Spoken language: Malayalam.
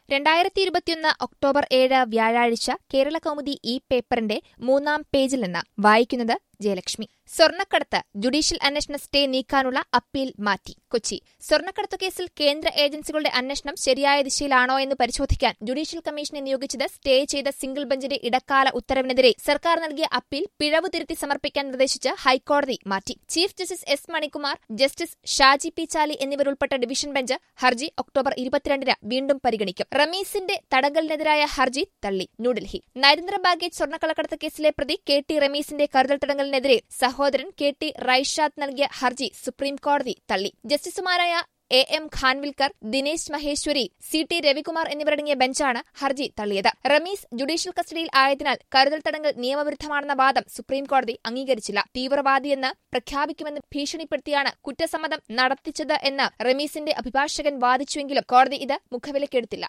രണ്ടായിരത്തി ഇരുപത്തിയൊന്ന് ഒക്ടോബർ ഏഴ് വ്യാഴാഴ്ച കേരള കൗമുദി ഈ പേപ്പറിന്റെ മൂന്നാം പേജിൽ നിന്ന് വായിക്കുന്നത് ജയലക്ഷ്മി സ്വർണ്ണക്കടത്ത് ജുഡീഷ്യൽ അന്വേഷണ സ്റ്റേ നീക്കാനുള്ള അപ്പീൽ മാറ്റി കൊച്ചി സ്വർണ്ണക്കടത്തു കേസിൽ കേന്ദ്ര ഏജൻസികളുടെ അന്വേഷണം ശരിയായ ദിശയിലാണോ എന്ന് പരിശോധിക്കാൻ ജുഡീഷ്യൽ കമ്മീഷനെ നിയോഗിച്ചത് സ്റ്റേ ചെയ്ത സിംഗിൾ ബെഞ്ചിന്റെ ഇടക്കാല ഉത്തരവിനെതിരെ സർക്കാർ നൽകിയ അപ്പീൽ പിഴവ് തിരുത്തി സമർപ്പിക്കാൻ നിർദ്ദേശിച്ച് ഹൈക്കോടതി മാറ്റി chief justice S Manikumar justice Shaji P Chali എന്നിവരുൾപ്പെട്ട ഡിവിഷൻ ബെഞ്ച് ഹർജി ഒക്ടോബർ ഇരുപത്തിരണ്ടിന് വീണ്ടും പരിഗണിക്കും റമീസിന്റെ തടങ്കലിനെതിരായ ഹർജി തള്ളി ന്യൂഡൽഹി നരേന്ദ്ര ബാഗേജ് സ്വർണ്ണക്കള്ളക്കടത്ത് കേസിലെ പ്രതി കെ ടി റമീസിന്റെ കരുതൽ തടങ്കലിനെതിരെ സഹോദരൻ കെ ടി റൈഷാദ് നൽകിയ ഹർജി സുപ്രീംകോടതി തള്ളി ജസ്റ്റിസുമാരായ A M Khanwilkar Dinesh Maheshwari C T Ravikumar എന്നിവരടങ്ങിയ ബെഞ്ചാണ് ഹർജി തള്ളിയത് റമീസ് ജുഡീഷ്യൽ കസ്റ്റഡിയിൽ ആയതിനാൽ കരുതൽ തടങ്കൽ നിയമവിരുദ്ധമാണെന്ന വാദം സുപ്രീംകോടതി അംഗീകരിച്ചില്ല തീവ്രവാദിയെന്ന് പ്രഖ്യാപിക്കുമെന്ന് ഭീഷണിപ്പെടുത്തിയാണ് കുറ്റസമ്മതം നടത്തിച്ചത് എന്ന് റമീസിന്റെ അഭിഭാഷകൻ വാദിച്ചുവെങ്കിലും കോടതി ഇത് മുഖവിലക്കെടുത്തില്ല